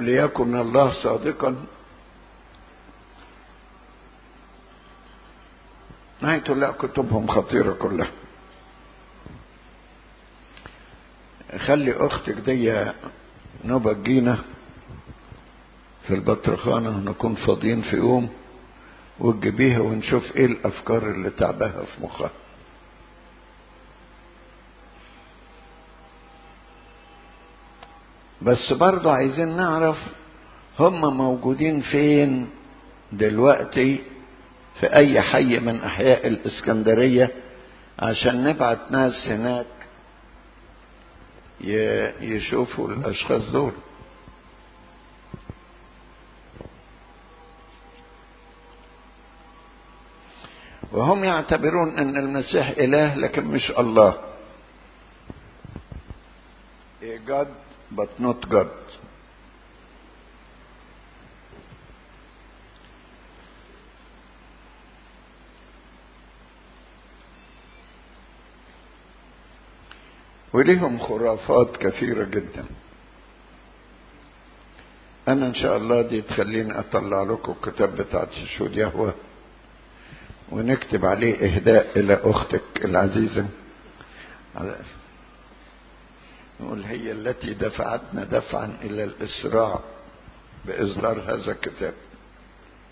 ليكن الله صادقا نهايته لا كتبهم خطيرة كلها خلي أختك دي نبقى تجينا في البطرخانة نكون فاضيين في يوم وتجيبيها ونشوف ايه الأفكار اللي تعبها في مخها بس برضه عايزين نعرف هم موجودين فين دلوقتي في اي حي من احياء الاسكندرية عشان نبعت ناس هناك يشوفوا الاشخاص دول وهم يعتبرون ان المسيح اله لكن مش الله God but not God وليهم خرافات كثيرة جدا أنا إن شاء الله دي تخليني أطلع لكم الكتاب بتاع شهود يهوه ونكتب عليه إهداء إلى أختك العزيزة نقول هي التي دفعتنا دفعا إلى الإسراع بإصدار هذا الكتاب